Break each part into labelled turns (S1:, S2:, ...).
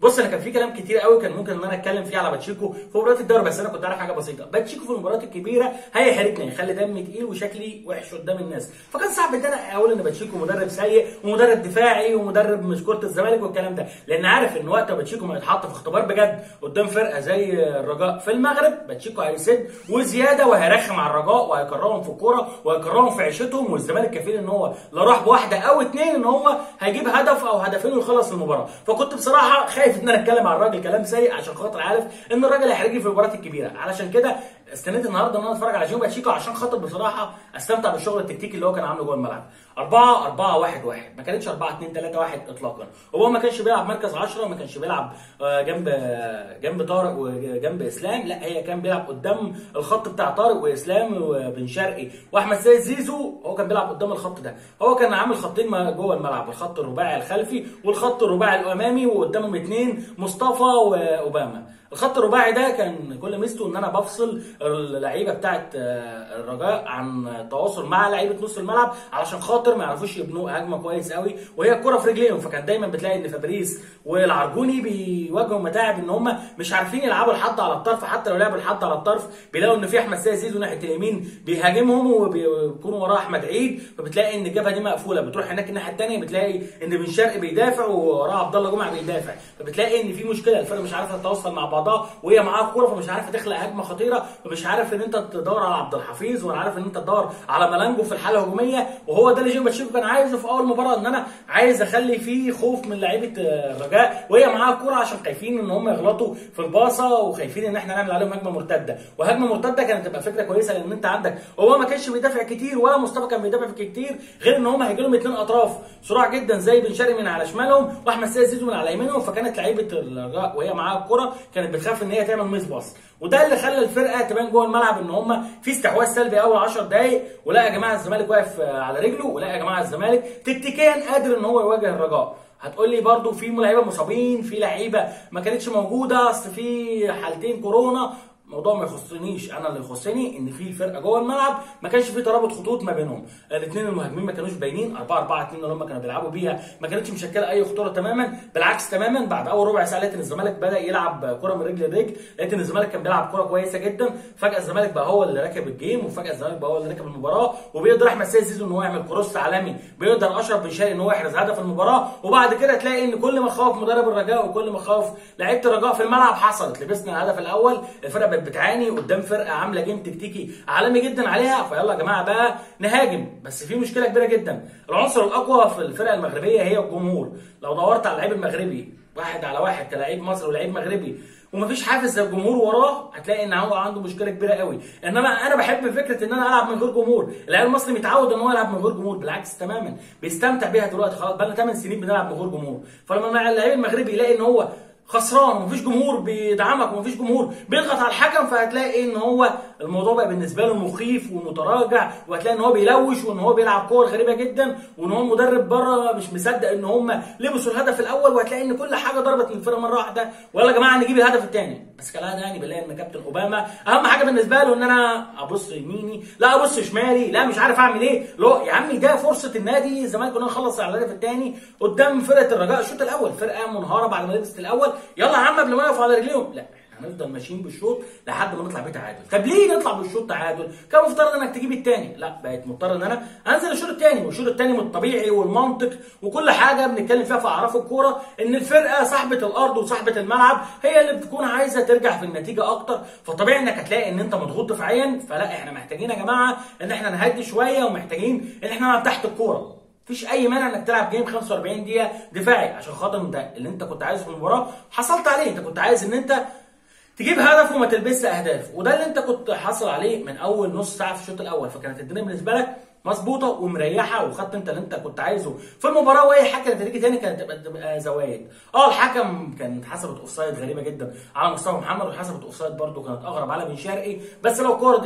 S1: بص انا كان في كلام كتير قوي كان ممكن ان انا اتكلم فيه على باتشيكو في مباريات الدوري بس انا كنت عارف حاجه بسيطه باتشيكو في المباريات الكبيره هيحرجني هيخلي دمي تقيل وشكلي وحش قدام الناس فكان صعب ان انا اقول ان باتشيكو مدرب سيء ومدرب دفاعي ومدرب مش كره الزمالك والكلام ده لان عارف ان وقت باتشيكو ما يتحط في اختبار بجد قدام فرقه زي الرجاء في المغرب باتشيكو هيسد وزياده وهيرخم على الرجاء وهيكرههم في الكوره وهيكرههم في عيشتهم والزمالك كفيل ان هو لا راح بواحده او اتنين ان هو هيجيب هدف او هدفين ويخلص المباراه فكنت بصراحه خايف ان انا اتكلم على الراجل كلام سيء عشان خاطر عارف ان الراجل هيحرجني في المباريات الكبيره علشان كده استنيت النهارده ان انا اتفرج على جيو باتشيكو عشان خاطر بصراحه استمتع بالشغل التكتيكي اللي هو كان عامله جوه الملعب 4 4 1 1 ما كانتش 4 2 3 1 اطلاقا هو ما كانش بيلعب مركز 10 وما كانش بيلعب آه، جنب جنب طارق وجنب اسلام لا هي كان بيلعب قدام الخط بتاع طارق واسلام وبن شرقي واحمد سيد زيزو هو كان بيلعب قدام الخط ده هو كان عامل خطين ما- جوه الملعب الخط الرباعي الخلفي والخط الرباعي الامامي وقدامهم اثنين مصطفى واوباما الخط الرباعي ده كان كل ميزته ان انا بفصل اللعيبه بتاعت آه، الرجاء عن التواصل مع لعيبه نص الملعب علشان خاطر ما يعرفوش يبنوا هجمه كويس قوي وهي الكره في رجليهم فكان دايما بتلاقي ان فابريس والعرجوني بيواجهوا متاعب ان هم مش عارفين يلعبوا لحد على الطرف حتى لو لعبوا لحد على الطرف بيلاقوا ان في احمد سيد زيزو ناحيه اليمين بيهاجمهم وبيكونوا وراه احمد عيد فبتلاقي ان الجبهه دي مقفوله بتروح هناك الناحيه الثانيه بتلاقي ان بن شرقي بيدافع ووراه عبد الله جمعه بيدافع فبتلاقي ان في مشكله الفرقه مش عارفه تتواصل مع بعضها وهي معاها الكوره فمش عارفه تخلق هجمه خطيره فمش عارف ان انت تدور على عبد الحفيظ ولا عارف ان انت تدور على ملانجو في الحاله الهجوميه وهو ده اللي جيو باتشيكو كان عايزه في اول مباراه ان انا عايز اخلي فيه خوف من لعيبه آه، الرجاء وهي معاها الكوره عشان خايفين ان هم يغلطوا في الباصه وخايفين ان احنا نعمل عليهم هجمه مرتده وهجمه مرتده كانت تبقى فكره كويسه لان انت عندك هو ما كانش بيدافع كتير ولا مصطفى كان بيدافع كتير غير ان هم هيجي لهم اثنين اطراف سرعه جدا زي بن شرقي من على شمالهم واحمد سيد زيزو من على يمينهم فكانت لعيبه الرجاء وهي معاها الكوره كانت بتخاف ان هي تعمل ميس باص وده اللي خلى الفرقه تبان جوه الملعب ان هم في استحواذ سلبي اول 10 دقائق ولا يا جماعه الزمالك واقف آه، على رجله ولا يا جماعه الزمالك تكتيكيا قادر ان هو يواجه الرجاء هتقول لي برضو في لعيبه مصابين في لعيبه ما كانتش موجوده اصل في حالتين كورونا الموضوع ما يخصنيش انا اللي يخصني ان في فرقه جوه الملعب ما كانش في ترابط خطوط ما بينهم الاثنين المهاجمين ما كانوش باينين 4 4 2 اللي هم كانوا بيلعبوا بيها ما كانتش مشكله اي خطوره تماما بالعكس تماما بعد اول ربع ساعه لقيت ان الزمالك بدا يلعب كره من رجل لرجل لقيت ان الزمالك كان بيلعب كره كويسه جدا فجاه الزمالك بقى هو اللي راكب الجيم وفجاه الزمالك بقى هو اللي راكب المباراه وبيقدر احمد سيد زيزو ان هو يعمل كروس عالمي بيقدر اشرف بن شرقي ان هو يحرز هدف المباراه وبعد كده تلاقي ان كل ما خوف مدرب الرجاء وكل ما خوف لعيبه الرجاء في الملعب حصلت لبسنا الهدف الاول الفرقه بقت بتعاني قدام فرقه عامله جيم تكتيكي عالمي جدا عليها فيلا يا جماعه بقى نهاجم بس في مشكله كبيره جدا العنصر الاقوى في الفرقه المغربيه هي الجمهور لو دورت على اللعيب المغربي واحد على واحد كلاعب مصري ولعيب مغربي ومفيش حافز زي الجمهور وراه هتلاقي ان هو عنده مشكله كبيره قوي انما انا بحب فكره ان انا العب من غير جمهور اللاعب المصري متعود ان هو يلعب من غير جمهور بالعكس تماما بيستمتع بيها دلوقتي خلاص بقى لنا 8 سنين بنلعب من غير جمهور فلما اللاعب المغربي يلاقي ان هو خسران ومفيش جمهور بيدعمك ومفيش جمهور بيضغط على الحكم فهتلاقي ان هو الموضوع بقى بالنسبه له مخيف ومتراجع وهتلاقي ان هو بيلوش وان هو بيلعب كور غريبه جدا وان هو المدرب بره مش مصدق ان هم لبسوا الهدف الاول وهتلاقي ان كل حاجه ضربت من الفرقه مره واحده ويلا يا جماعه نجيب الهدف الثاني بس كالعاده يعني بنلاقي ان كابتن اوباما اهم حاجه بالنسبه له ان انا ابص يميني لا ابص شمالي لا مش عارف اعمل ايه لا يا عمي ده فرصه النادي الزمالك كنا نخلص على الهدف الثاني قدام فرقه الرجاء الشوط الاول فرقه منهاره بعد ما لبست الاول يلا يا عم قبل ما يقفوا على رجليهم لا احنا هنفضل ماشيين بالشوط لحد ما نطلع بيه تعادل طب ليه نطلع بالشوط تعادل كان مفترض انك تجيب الثاني لا بقيت مضطر ان انا انزل الشوط الثاني والشوط الثاني من الطبيعي والمنطق وكل حاجه بنتكلم فيها في اعراف الكوره ان الفرقه صاحبه الارض وصاحبه الملعب هي اللي بتكون عايزه ترجع في النتيجه اكتر فطبيعي انك هتلاقي ان انت مضغوط دفاعيا فلا احنا محتاجين يا جماعه ان احنا نهدي شويه ومحتاجين ان احنا نلعب تحت الكوره مفيش اي مانع انك تلعب جيم 45 دقيقه دفاعي عشان خاطر انت اللي انت كنت عايزه في المباراه حصلت عليه انت كنت عايز ان انت تجيب هدف وما تلبسش اهداف وده اللي انت كنت حاصل عليه من اول نص ساعه في الشوط الاول فكانت الدنيا بالنسبه لك مظبوطه ومريحه وخدت انت اللي انت كنت عايزه في المباراه واي حاجه كانت هتيجي تاني كانت تبقى تبقى زوايد اه الحكم كانت حسبت اوفسايد غريبه جدا على مصطفى محمد وحسبت اوفسايد برده كانت اغرب على بن شرقي بس لو الكوره دي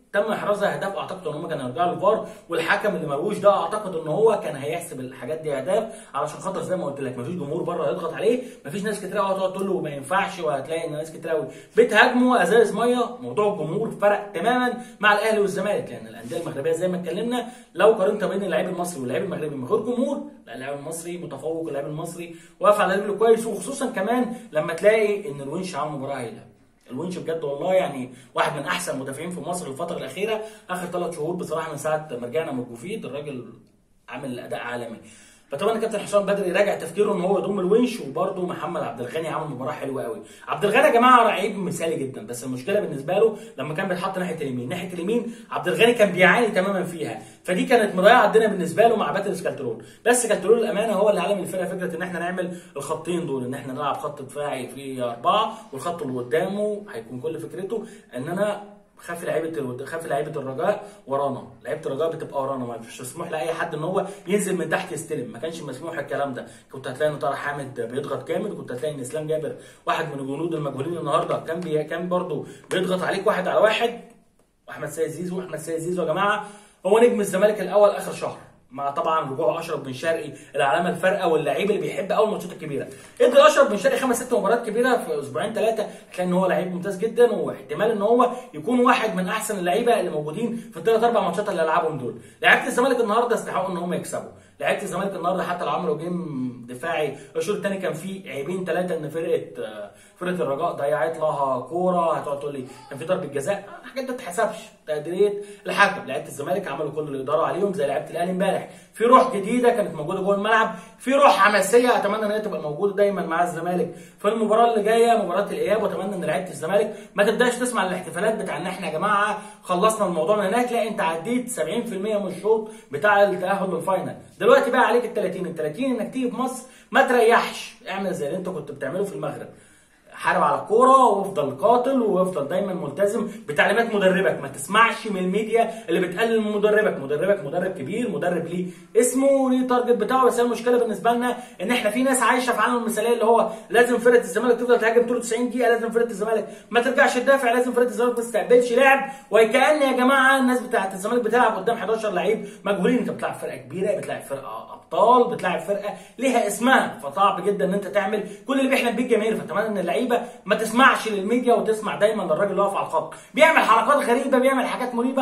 S1: تم احرازها اهداف اعتقد ان هم كانوا هيرجعوا للفار والحكم اللي مروش ده اعتقد ان هو كان هيحسب الحاجات دي اهداف علشان خاطر زي ما قلت لك مفيش جمهور بره هيضغط عليه مفيش ناس كتير قوي هتقعد تقول له ما ينفعش وهتلاقي ان ناس كتير قوي بتهاجمه ازاز ميه موضوع الجمهور فرق تماما مع الاهلي والزمالك لان الانديه المغربيه زي ما اتكلمنا لو قارنت بين اللعيب المصري واللعيب المغربي من غير جمهور لا اللاعب المصري متفوق اللاعب المصري واقف على رجله كويس وخصوصا كمان لما تلاقي ان الونش عامل مباراه هايله الونش بجد والله يعني واحد من احسن المدافعين في مصر الفتره الاخيره اخر ثلاث شهور بصراحه من ساعه ما رجعنا من الجوفيد الراجل عامل اداء عالمي فطبعا كابتن حسام بدري راجع تفكيره ان هو يضم الونش وبرده محمد عبد الغني عمل مباراه حلوه قوي عبد الغني يا جماعه لعيب مثالي جدا بس المشكله بالنسبه له لما كان بيتحط ناحيه اليمين ناحيه اليمين عبد الغني كان بيعاني تماما فيها فدي كانت مضيعه الدنيا بالنسبه له مع باتريس كالترون بس كالترون الامانه هو اللي علم الفرقه فكره ان احنا نعمل الخطين دول ان احنا نلعب خط دفاعي في اربعه والخط اللي قدامه هيكون كل فكرته ان انا خاف لعيبه خاف لعيبه الرجاء ورانا لعيبه الرجاء بتبقى ورانا ما مش مسموح لاي حد ان هو ينزل من تحت يستلم ما كانش مسموح الكلام ده كنت هتلاقي ان طارق حامد بيضغط جامد وكنت هتلاقي ان اسلام جابر واحد من الجنود المجهولين النهارده كان بي كان برده بيضغط عليك واحد على واحد واحمد سيد زيزو احمد سيد زيزو يا جماعه هو نجم الزمالك الاول اخر شهر مع طبعا رجوع اشرف بن شرقي العلامه الفارقه واللعيب اللي بيحب قوي الماتشات الكبيره ادي اشرف بن شرقي خمس ست مباريات كبيره في اسبوعين ثلاثه هتلاقي ان هو لعيب ممتاز جدا واحتمال ان هو يكون واحد من احسن اللعيبه اللي موجودين في الثلاث اربع ماتشات اللي لعبهم دول لعيبه الزمالك النهارده يستحقوا ان هم يكسبوا لعيبه الزمالك النهارده حتى لو عملوا جيم دفاعي الشوط الثاني كان فيه عيبين ثلاثه ان فرقه فرقه الرجاء ضيعت لها كوره هتقعد تقول لي كان في ضربه جزاء الحاجات دي ما تتحسبش تقديريه الحكم لعيبه الزمالك عملوا كل اللي يقدروا عليهم زي لعيبه الاهلي امبارح في روح جديده كانت موجوده جوه الملعب في روح حماسيه اتمنى ان هي تبقى موجوده دايما مع الزمالك في المباراه اللي جايه مباراه الاياب واتمنى ان لعيبه الزمالك ما تبداش تسمع الاحتفالات بتاع ان احنا يا جماعه خلصنا الموضوع من هناك لا انت عديت 70% من الشوط بتاع التاهل للفاينل دلوقتي بقى عليك ال 30 ال 30 انك تيجي في مصر ما تريحش اعمل زي اللي انت كنت بتعمله في المغرب حارب على الكوره وافضل قاتل وافضل دايما ملتزم بتعليمات مدربك ما تسمعش من الميديا اللي بتقلل من مدربك مدربك مدرب كبير مدرب ليه اسمه ليه تارجت بتاعه بس المشكله بالنسبه لنا ان احنا في ناس عايشه في عالم المثاليه اللي هو لازم فرقه الزمالك تفضل تهاجم طول 90 دقيقه لازم فرقه الزمالك ما ترجعش تدافع لازم فرقه الزمالك ما تستقبلش لعب وكأن يا جماعه الناس بتاعت الزمالك بتلعب قدام 11 لعيب مجهولين انت بتلعب فرقه كبيره بتلعب فرقه ابطال بتلعب فرقه ليها اسمها فصعب جدا ان انت تعمل كل اللي بيحلم بيه الجماهير فاتمنى ان اللعيبه ما تسمعش للميديا وتسمع دايما للراجل اللي واقف على الخط بيعمل حركات غريبه بيعمل حاجات مريبه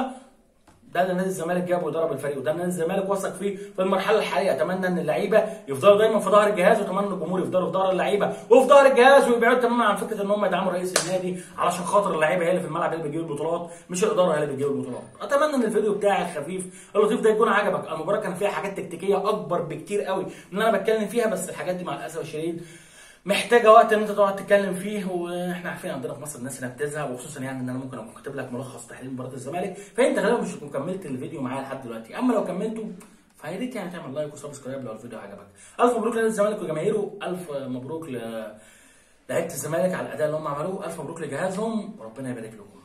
S1: ده اللي نادي الزمالك جابه وضرب الفريق وده نادي الزمالك وثق فيه في المرحله الحاليه اتمنى ان اللعيبه يفضلوا دايما في ظهر الجهاز واتمنى ان الجمهور يفضلوا في ظهر اللعيبه وفي ظهر الجهاز ويبعدوا تماما عن فكره ان هم يدعموا رئيس النادي علشان خاطر اللعيبه هي اللي في الملعب هي اللي بتجيب البطولات مش الاداره هي اللي بتجيب البطولات اتمنى ان الفيديو بتاعي الخفيف اللطيف ده يكون عجبك المباراه كان فيها حاجات تكتيكيه اكبر بكتير قوي من انا بتكلم فيها بس الحاجات دي مع الاسف الشديد محتاجه وقت ان انت تقعد تتكلم فيه واحنا عارفين عندنا في مصر الناس هنا بتزهق وخصوصا يعني ان انا ممكن اكون كاتب لك ملخص تحليل مباراه الزمالك فانت غالبا مش هتكون كملت الفيديو معايا لحد دلوقتي اما لو كملته فيا ريت يعني تعمل لايك وسبسكرايب لو الفيديو عجبك الف مبروك لنادي الزمالك وجماهيره الف مبروك ل لعيبه الزمالك على الاداء اللي هم عملوه الف مبروك لجهازهم وربنا يبارك لكم